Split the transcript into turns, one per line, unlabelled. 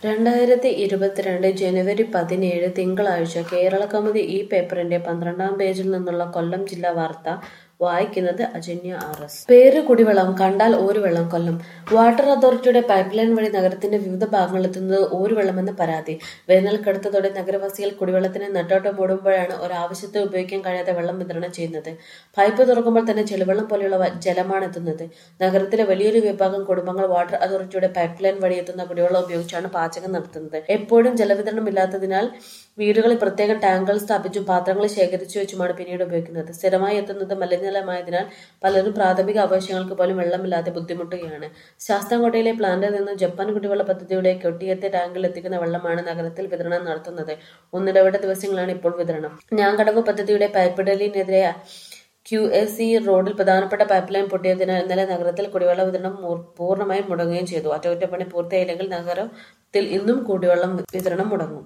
രണ്ടായിരത്തി ഇരുപത്തിരണ്ട് ജനുവരി പതിനേഴ് തിങ്കളാഴ്ച കേരളകൗമുദി ഈ പേപ്പറിന്റെ പന്ത്രണ്ടാം പേജിൽ നിന്നുള്ള കൊല്ലം ജില്ലാ വാർത്ത വായിക്കുന്നത് അജന്യ ആർ എസ് പേര് കുടിവെള്ളം കണ്ടാൽ ഓരുവെള്ളം കൊല്ലം വാട്ടർ അതോറിറ്റിയുടെ പൈപ്പ് ലൈൻ വഴി നഗരത്തിന്റെ വിവിധ ഭാഗങ്ങളിലെത്തുന്നത് ഓരുവെള്ളമെന്ന പരാതി വേനൽ കടുത്തതോടെ നഗരവാസികൾ കുടിവെള്ളത്തിന് നെട്ടോട്ടം ഓടുമ്പോഴാണ് ഒരാവശ്യത്തെ ഉപയോഗിക്കാൻ കഴിയാതെ വെള്ളം വിതരണം ചെയ്യുന്നത് പൈപ്പ് തുറക്കുമ്പോൾ തന്നെ ചെളിവെള്ളം പോലെയുള്ള വ- ജലമാണ് എത്തുന്നത് നഗരത്തിലെ വലിയൊരു വിഭാഗം കുടുംബങ്ങൾ വാട്ടർ അതോറിറ്റിയുടെ പൈപ്പ് ലൈൻ വഴി എത്തുന്ന കുടിവെള്ളം ഉപയോഗിച്ചാണ് പാചകം നടത്തുന്നത് എപ്പോഴും ജലവിതരണം ഇല്ലാത്തതിനാൽ വീടുകളിൽ പ്രത്യേക ടാങ്കുകൾ സ്ഥാപിച്ചും പാത്രങ്ങൾ ശേഖരിച്ചു വെച്ചുമാണ് പിന്നീട് ഉപയോഗിക്കുന്നത് സ്ഥിരമായി എത്തുന്നത് മലിനജലമായതിനാൽ പലരും പ്രാഥമിക ആവശ്യങ്ങൾക്ക് പോലും വെള്ളമില്ലാതെ ബുദ്ധിമുട്ടുകയാണ് ശാസ്താംകോട്ടയിലെ പ്ലാന്റിൽ നിന്ന് ജപ്പാൻ കുടിവെള്ള പദ്ധതിയുടെ കെട്ടിയെത്തിയ ടാങ്കിൽ എത്തിക്കുന്ന വെള്ളമാണ് നഗരത്തിൽ വിതരണം നടത്തുന്നത് ഒന്നിടവിട്ട ദിവസങ്ങളാണ് ഇപ്പോൾ വിതരണം ഞാങ്കടവ് പദ്ധതിയുടെ പൈപ്പിടലിനെതിരെ ക്യു എസ് സി റോഡിൽ പ്രധാനപ്പെട്ട പൈപ്പ് ലൈൻ പൊട്ടിയതിനാൽ ഇന്നലെ നഗരത്തിൽ കുടിവെള്ള വിതരണം മൂർ- പൂർണ്ണമായും മുടങ്ങുകയും ചെയ്തു അറ്റകുറ്റപ്പണി പൂർത്തിയായില്ലെങ്കിൽ നഗരത്തിൽ ഇന്നും കുടിവെള്ളം വിതരണം മുടങ്ങും